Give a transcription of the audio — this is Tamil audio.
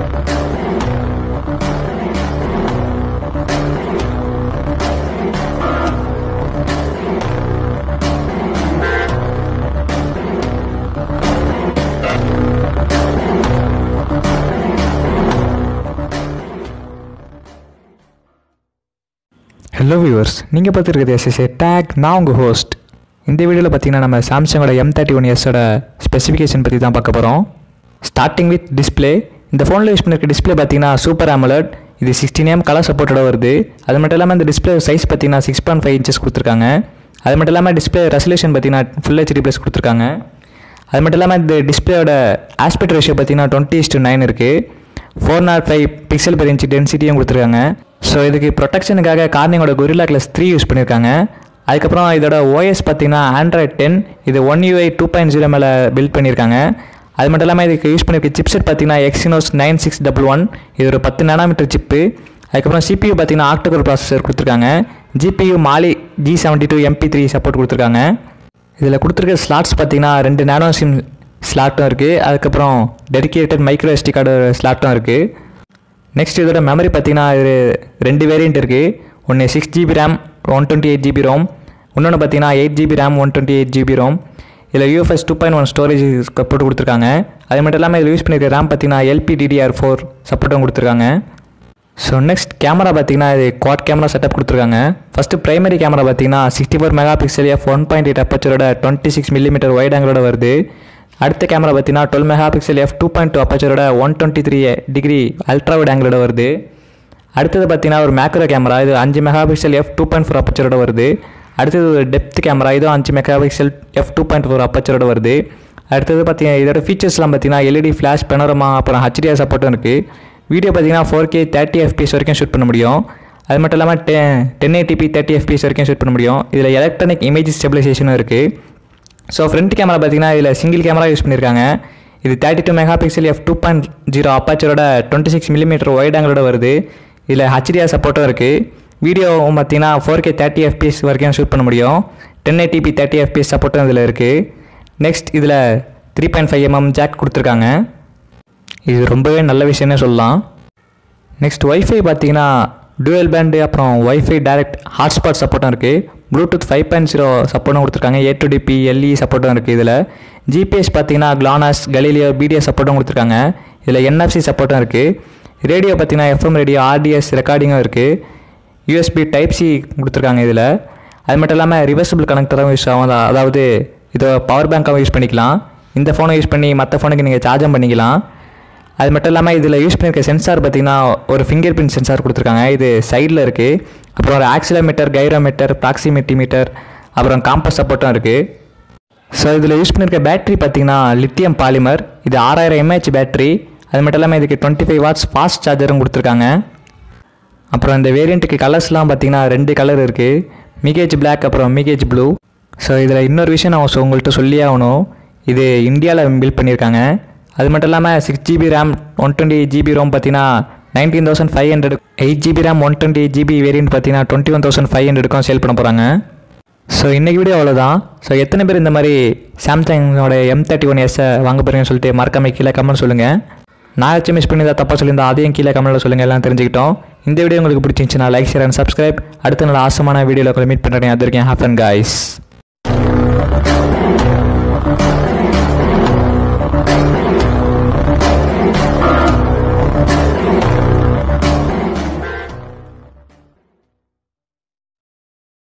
ஹலோ வியூவர்ஸ் நீங்கள் பார்த்துருக்குது எஸ்எஸ்ஏ டேக் நான் உங்கள் ஹோஸ்ட் இந்த வீடியோவில் பார்த்தீங்கன்னா நம்ம சாம்சங்கோட எம் தேர்ட்டி ஒன் எஸ்ஸோட ஸ்பெசிஃபிகேஷன் பற்றி தான் பார்க்க போகிறோம் ஸ்டார்டிங் வித் டிஸ்ப்ளே இந்த ஃபோனில் யூஸ் பண்ணிருக்க டிஸ்ப்ளே பார்த்தீங்கன்னா சூப்பர் AMOLED இது சிக்ஸ்டீன் எம் கலர் சப்போர்ட்டோட வருது அது மட்டும் இல்லாமல் இந்த டிஸ்ப்ளே சைஸ் பார்த்தீங்கன்னா சிக்ஸ் பாயிண்ட் ஃபைவ் இன்ச்சஸ் கொடுத்துருக்காங்க அது மட்டும் இல்லாமல் டிஸ்ப்ளே ரெசல்யூஷன் பார்த்தீங்கன்னா ஃபுல் ஹெச்டி ப்ளஸ் கொடுத்துருக்காங்க அது மட்டும் இல்லாமல் இந்த டிஸ்பிளேயோட ஆஸ்பெக்ட் ரேஷியோ பார்த்தீங்கன்னா டுவெண்ட்டி இஸ்டு நைன் இருக்குது four nought five pixel per inch டென்சிட்டியும் கொடுத்துருக்காங்க ஸோ இதுக்கு ப்ரொடெக்ஷனுக்காக கார்னிங்கோட கொரில்லா கிளாஸ் த்ரீ யூஸ் பண்ணியிருக்காங்க அதுக்கப்புறம் இதோட ஓஎஸ் பார்த்தீங்கன்னா ஆண்ட்ராய்ட் டென் இது one UI two point zero மேலே பில்ட் பண்ணியிருக்காங்க அது மட்டும் இல்லாமல் இதுக்கு யூஸ் பண்ணியிருக்க சிப்செட் பார்த்தீங்கன்னா Exynos nine six double one இது ஒரு பத்து நானோமீட்டர் சிப்பு அதுக்கப்புறம் சிபியூ பார்த்தீங்கன்னா ஆக்டோகோர் ப்ராசஸர் கொடுத்துருக்காங்க GPU Mali G seventy two MP three support கொடுத்துருக்காங்க இதில் கொடுத்துருக்க ஸ்லாட்ஸ் பார்த்தீங்கன்னா ரெண்டு நேனோ சிம் ஸ்லாட்டும் இருக்குது அதுக்கப்புறம் டெடிகேட்டட் மைக்ரோ எஸ்டி கார்டு ஸ்லாட்டும் இருக்குது நெக்ஸ்ட் இதோட மெமரி பார்த்தீங்கன்னா இது ரெண்டு வேரியண்ட் இருக்குது ஒன்று six GB RAM one twenty eight GB ROM இன்னொன்று பார்த்தீங்கன்னா eight GB RAM one twenty eight GB ROM இதில் UFS two point one storage support கொடுத்துருக்காங்க அது மட்டும் இல்லாமல் இதில் யூஸ் பண்ணியிருக்க ரேம் பார்த்தீங்கன்னா எல்பிடிடிஆர் ஃபோர் சப்போர்ட்டும் கொடுத்துருக்காங்க ஸோ நெக்ஸ்ட் கேமரா பார்த்தீங்கன்னா இது குவாட் கேமரா செட்டப் கொடுத்துருக்காங்க ஃபஸ்ட்டு பிரைமரி கேமரா பார்த்தீங்கன்னா sixty four megapixel F one point eight அப்பச்சரோட டுவெண்ட்டி சிக்ஸ் மில்லிமீட்டர் வைட் ஆங்கிளோட வருது அடுத்த கேமரா பார்த்தீங்கன்னா twelve megapixel F two point two அப்பச்சரோட one twenty three degree ultra wide ஆங்கிளோட வருது அடுத்தது பார்த்தீங்கன்னா ஒரு மேக்ரோ கேமரா இது அஞ்சு megapixel F two point four அப்பச்சரோட வருது அடுத்தது ஒரு டெப்த் கேமரா இதுவும் அஞ்சு megapixel F two point four அப்பச்சரோட வருது அடுத்தது பார்த்தீங்கன்னா இதோட ஃபீச்சர்ஸ்லாம் பார்த்தீங்கன்னா எல்இடி ஃப்ளாஷ் பெனோரமா அப்புறம் ஹச்டிஆர் சப்போர்ட்டும் இருக்குது வீடியோ பார்த்தீங்கன்னா ஃபோர் கே தேர்ட்டி எஃபிஎஸ் வரைக்கும் ஷூட் பண்ண முடியும் அது மட்டும் இல்லாமல் டெ டென் ஏடிபி தேர்ட்டி எஃபிஎஸ் வரைக்கும் ஷூட் பண்ண முடியும் இதில் எலக்ட்ரானிக் இமேஜ் ஸ்டெபிலைசேஷனும் இருக்குது ஸோ ஃப்ரண்ட் கேமரா பார்த்தீங்கன்னா இதில் சிங்கிள் கேமரா யூஸ் பண்ணியிருக்காங்க இது thirty two megapixel F two point zero அப்பாச்சரோட டுவெண்ட்டி சிக்ஸ் மில்லிமீட்டர் ஒயிட் ஆங்கிளோட வருது இதில் ஹச்டிஆர் சப்போர்ட்டும் இருக்குது வீடியோவும் பார்த்தீங்கன்னா ஃபோர் கே தேர்ட்டி எஃபிஎஸ் வரைக்கும் ஷூட் பண்ண முடியும் டென் ஏடிபி தேர்ட்டி எஃபிஎஸ் சப்போர்ட்டும் இதில் இருக்குது நெக்ஸ்ட் இதில் three point five MM jack கொடுத்துருக்காங்க இது ரொம்பவே நல்ல விஷயம்னே சொல்லலாம் நெக்ஸ்ட் ஒய்ஃபை பார்த்தீங்கன்னா டுவெல் பேண்டு அப்புறம் ஒய்ஃபை டைரக்ட் ஹாட்ஸ்பாட் சப்போர்ட்டும் இருக்குது ப்ளூடூத் ஃபைவ் பாயிண்ட் ஜீரோ சப்போர்ட்டும் கொடுத்துருக்காங்க ஏ டு டிபி எல்இ சப்போர்ட்டும் இருக்குது இதில் ஜிபிஎஸ் பார்த்தீங்கன்னா கிளானாஸ் கலீலியோ பிடிஎஸ் சப்போர்ட்டும் கொடுத்துருக்காங்க இதில் என்எஃப்சி சப்போர்ட்டும் இருக்குது ரேடியோ பார்த்தீங்கன்னா எஃப்எம் ரேடியோ ஆர்டிஎஸ் ரெக்கார்டிங்கும் இருக்குது யூஎஸ்பி டைப் சி கொடுத்துருக்காங்க இதில் அது மட்டும் இல்லாமல் ரிவர்சிபிள் கனெக்டரும் யூஸ் ஆகும் அதா- அதாவது இதை பவர் பேங்காகவும் யூஸ் பண்ணிக்கலாம் இந்த ஃபோனை யூஸ் பண்ணி மற்ற ஃபோனுக்கு நீங்கள் சார்ஜும் பண்ணிக்கலாம் அது மட்டும் இல்லாமல் இதில் யூஸ் பண்ணியிருக்க சென்சார் பார்த்தீங்கன்னா ஒரு ஃபிங்கர் பிரிண்ட் சென்சார் கொடுத்துருக்காங்க இது சைடில் இருக்குது அப்புறம் ஒரு ஆக்சிலோமீட்டர் கைரோமீட்டர் ப்ராக்சிமிட்டி மீட்டர் அப்புறம் காம்பஸ் சப்போர்ட்டும் இருக்குது ஸோ இதில் யூஸ் பண்ணியிருக்க பேட்டரி பார்த்தீங்கன்னா லித்தியம் பாலிமர் இது ஆறாயிரம் எம்ஏஹெச் பேட்டரி அது மட்டும் இல்லாமல் இதுக்கு டுவெண்ட்டி ஃபைவ் வாட்ஸ் ஃபாஸ்ட் சார்ஜரும் கொடுத்துருக்காங்க அப்புறம் இந்த வேரியண்ட்டுக்கு கலர்ஸ்லாம் பார்த்தீங்கன்னா ரெண்டு கலர் இருக்குது மிகேஜ் Black அப்புறம் மிகேஜ் ப்ளூ ஸோ இதில் இன்னொரு விஷயம் நான் சொ- உங்கள்கிட்ட சொல்லி ஆகணும் இது இந்தியாவில் பில்ட் பண்ணியிருக்காங்க அது மட்டும் இல்லாமல் six GB RAM one twenty GB ROM பார்த்தீங்கன்னா nineteen thousand five hundred eight GB RAM one twenty GB variant பார்த்தீங்கன்னா டுவெண்ட்டி ஒன் தௌசண்ட் ஃபைவ் ஹண்ட்ரடுக்கும் சேல் பண்ண போகிறாங்க ஸோ இன்றைக்கி வீடியோ அவ்வளோதான் ஸோ எத்தனை பேர் இந்த மாதிரி சாம்சங்கோட எம் தேர்ட்டி ஒன் எஸ்ஸை வாங்க போகிறீங்கன்னு சொல்லிட்டு மறக்காம கீழே கமெண்ட் சொல்லுங்கள் நான் ஏதாச்சும் மிஸ் பண்ணி ஏதாவது தப்பாக சொல்லியிருந்தா அதையும் கீழே கமெண்ட்டில் சொல்லுங்கள் எல்லாம் தெரிஞ்சுக்கிட்டோம் இந்த வீடியோ உங்களுக்கு பிடிச்சிருந்துச்சுன்னா லைக் ஷேர் அண்ட் சப்ஸ்கிரைப் அடுத்த நல்ல ஆசமான வீடியோவில் மீட் பண்ணுறேன் அது வரைக்கும் ஹாஃப் அண்ட் காய்ஸ்